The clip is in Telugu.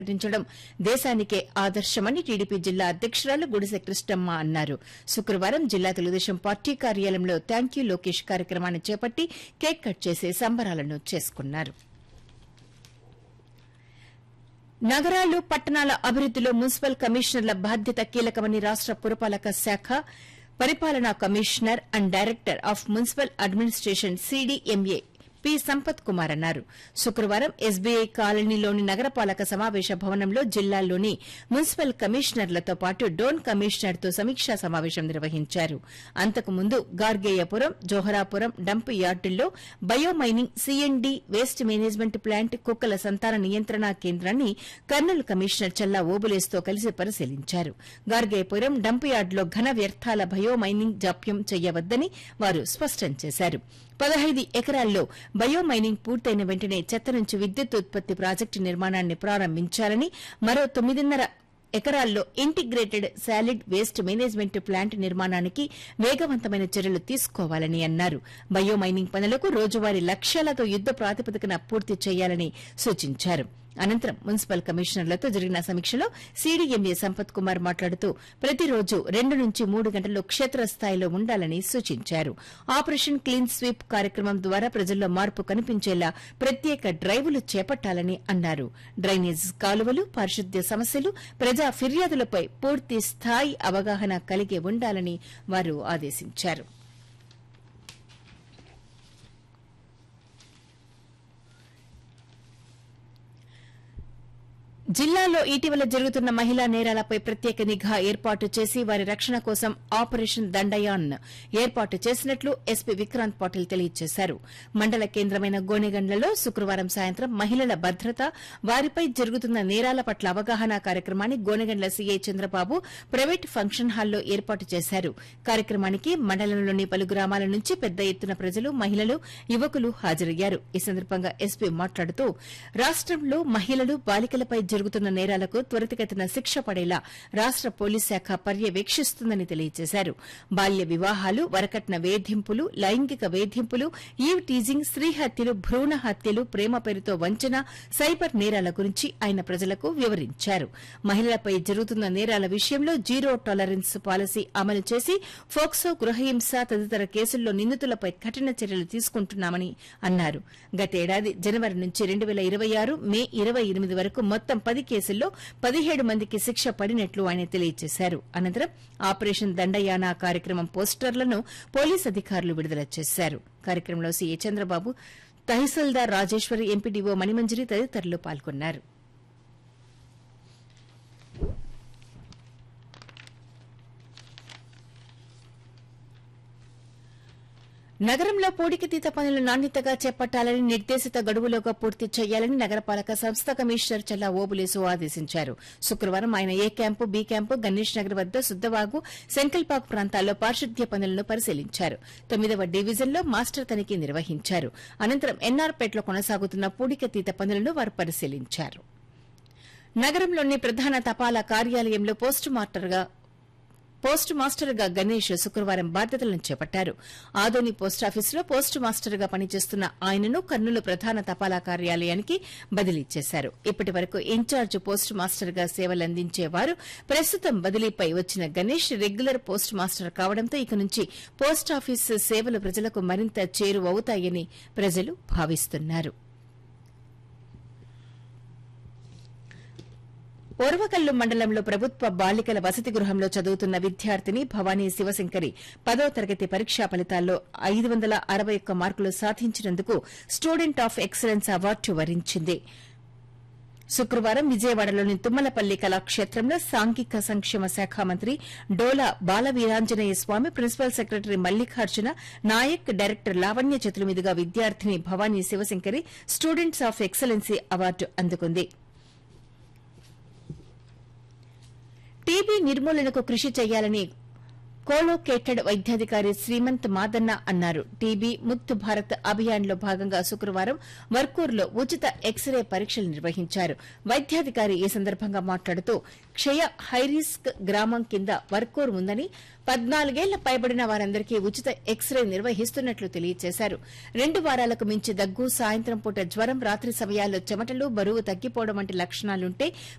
ప్రకటించడం దేశానికే ఆదర్శమని టీడీపీ జిల్లా అధ్యకురాలు గుడిసె కృష్ణమ్మ అన్నారు శుక్రవారం జిల్లా తెలుగుదేశం పార్టీ కార్యాలయంలో థ్యాంక్ యూ లోకేష్ కార్యక్రమాన్ని చేపట్టి కేక్ కట్ చేసి సంబరాలను చేసుకున్నారు నగరాలు పట్టణాల అభివృద్దిలో మున్సిపల్ కమిషనర్ల బాధ్యత కీలకమని రాష్ట పురపాలక శాఖ పరిపాలనా commissioner and director of municipal administration CDMA P Sampath Kumar అన్నారు శుక్రవారం ఎస్బీఐ కాలనీలోని నగరపాలక సమావేశ భవనంలో జిల్లాల్లోని మున్సిపల్ కమిషనర్లతో పాటు డోన్ కమిషనర్తో సమీక్షా సమావేశం నిర్వహించారు అంతకుముందు గార్గేయపురం జోహరాపురం డంప్ యార్డుల్లో biomining CND waste management plant కుక్కల సంతాన నియంత్రణ కేంద్రాన్ని కర్నూలు కమిషనర్ చల్లా ఓబులేస్తో కలిసి పరిశీలించారు గార్గేయపురం డంప్ యార్డులో ఘన వ్యర్థాల బయోమైనింగ్ జాప్యం చేయవద్దని వారు స్పష్టం చేశారు పదహైదు ఎకరాల్లో బయోమైనింగ్ పూర్తయిన వెంటనే చెత్త నుంచి విద్యుత్ ఉత్పత్తి ప్రాజెక్టు నిర్మాణాన్ని ప్రారంభించాలని మరో తొమ్మిదిన్నర ఎకరాల్లో integrated solid waste management plant నిర్మాణానికి వేగవంతమైన చర్యలు తీసుకోవాలని అన్నారు బయోమైనింగ్ పనులకు రోజువారీ లక్ష్యాలతో యుద్ద ప్రాతిపదికన పూర్తి చేయాలని సూచించారు అనంతరం మున్సిపల్ కమిషనర్లతో జరిగిన సమీక్షలో సీడీఎంఏ సంపత్ కుమార్ మాట్లాడుతూ ప్రతిరోజు రెండు నుంచి మూడు గంటలు క్షేత్రస్థాయిలో ఉండాలని సూచించారు ఆపరేషన్ క్లీన్ స్వీప్ కార్యక్రమం ద్వారా ప్రజల్లో మార్పు కనిపించేలా ప్రత్యేక డ్రైవులు చేపట్టాలని అన్నారు డ్రైనేజ్ కాలువలు పారిశుద్ధ్య సమస్యలు ప్రజా ఫిర్యాదులపై పూర్తి స్థాయి అవగాహన కలిగి ఉండాలని వారు ఆదేశించారు జిల్లాలో ఇటీవల జరుగుతున్న మహిళా నేరాలపై ప్రత్యేక నిఘా ఏర్పాటు చేసి వారి రక్షణ కోసం ఆపరేషన్ దండయాన్ ఏర్పాటు చేసినట్లు ఎస్పీ విక్రాంత్ పాటిల్ తెలియజేశారు మండల కేంద్రమైన గోనెగండ్లలో శుక్రవారం సాయంత్రం మహిళల భద్రత వారిపై జరుగుతున్న నేరాల పట్ల అవగాహన కార్యక్రమాన్ని Gonegandla CI Chandrababu private function హాల్లో ఏర్పాటు చేశారు కార్యక్రమానికి మండలంలోని పలు గ్రామాల నుంచి పెద్ద ఎత్తున ప్రజలు మహిళలు యువకులు హాజరయ్యారు ఈ సందర్భంగా ఎస్పీ మాట్లాడుతూ రాష్టంలో మహిళలు బాలికలపై జరుగుతున్న నేరాలకు త్వరితగతిన శిక్ష పడేలా రాష్ట పోలీస్ శాఖ పర్యవేక్షిస్తుందని తెలియజేశారు బాల్య వివాహాలు వరకట్న వేధింపులు లైంగిక వేధింపులు ఈవ్ టీజింగ్ స్త్రీ హత్యలు భ్రూణ హత్యలు ప్రేమ పేరుతో వంచన సైబర్ నేరాల గురించి ఆయన ప్రజలకు వివరించారు మహిళలపై జరుగుతున్న నేరాల విషయంలో జీరో టాలరెన్స్ పాలసీ అమలు చేసి ఫోక్సో గృహహింస తదితర కేసుల్లో నిందితులపై కఠిన చర్యలు తీసుకుంటున్నామని అన్నారు గతేడాది జనవరి నుంచి రెండు వేల ఇరవై ఆరు మే ఇరవై ఎనిమిది వరకు మొత్తం పది కేసుల్లో పదిహేడు మందికి శిక్ష పడినట్లు ఆయన తెలియజేశారు అనంతరం ఆపరేషన్ దండయాన కార్యక్రమం పోస్టర్లను పోలీస్ అధికారులు విడుదల చేశారు కార్యక్రమంలో సీఏ చంద్రబాబు తహసీల్దార్ రాజేశ్వరి ఎంపీడీఓ మణిమంజరి తదితరులు పాల్గొన్నారు నగరంలో పూడికతీత పనులు నాణ్యతగా చేపట్టాలని నిర్దేశిత గడువులోగా పూర్తి చేయాలని నగరపాలక సంస్థ కమిషనర్ చల్లా ఓబులేసు ఆదేశించారు శుక్రవారం ఆయన A camp B camp Ganesh Nagar వద్ద సుద్దవాగు సెంకల్పాక్ ప్రాంతాల్లో పారిశుద్ధ్య పనులను పరిశీలించారు తొమ్మిదవ డివిజన్లో మాస్టర్ తనిఖీ నిర్వహించారు అనంతరం ఎన్ఆర్పేటలో కొనసాగుతున్న పూడికతీత పనులను వారు పరిశీలించారు నగరంలోని ప్రధాన తపాలా కార్యాలయంలో పోస్టు మార్టర్గా పోస్ట్ మాస్టర్గా గణేష్ శుక్రవారం బాధ్యతలను చేపట్టారు ఆదోని పోస్టాఫీసులో పోస్ట్ మాస్టర్గా పనిచేస్తున్న ఆయనను కర్నూలు ప్రధాన తపాలా కార్యాలయానికి బదిలీ చేశారు ఇప్పటి వరకు ఇన్ఛార్జ్ పోస్ట్ మాస్టర్గా సేవలందించేవారు ప్రస్తుతం బదిలీపై వచ్చిన గణేష్ రెగ్యులర్ పోస్ట్ మాస్టర్ కావడంతో ఇక నుంచి పోస్టాఫీస్ సేవలు ప్రజలకు మరింత చేరువవుతాయని ప్రజలు భావిస్తున్నారు ఓర్వకల్లు మండలంలో ప్రభుత్వ బాలికల వసతి గృహంలో చదువుతున్న విద్యార్థిని భవానీ శివశంకరి పదో తరగతి పరీక్షా ఫలితాల్లో ఐదు వందల అరవై ఒక్క మార్కులు సాధించినందుకు స్టూడెంట్ ఆఫ్ ఎక్సలెన్స్ అవార్డు వరించింది శుక్రవారం విజయవాడలోని తుమ్మలపల్లి కళాక్షేత్రంలో సాంఘిక సంక్షేమ శాఖ మంత్రి Dola Balaveeranjaneya Swamy principal secretary Mallikarjuna Naik director Lavanya చేతుల మీదుగా విద్యార్థిని Bhavani Sivasankari students of excellency award అందుకుంది టీబీ నిర్మూలనకు కృషి చేయాలని కోలోకేటెడ్ వైద్యాధికారి శ్రీమంత్ మాదన్న అన్నారు టీబీ ముక్త్ భారత్ అభియాన్ లో భాగంగా శుక్రవారం వర్కూరులో ఉచిత ఎక్స్రే పరీక్షలు నిర్వహించారు వైద్యాధికారి ఈ సందర్భంగా మాట్లాడుతూ క్షయ హైరిస్క్ గ్రామం కింద వర్కూరు ఉందని పద్నాలుగేళ్ల పైబడిన వారందరికీ ఉచిత ఎక్స్రే నిర్వహిస్తున్నట్లు తెలియజేశారు రెండు వారాలకు మించి దగ్గు సాయంత్రం పూట జ్వరం రాత్రి సమయాల్లో చెమటలు బరువు తగ్గిపోవడం వంటి లక్షణాలుంటే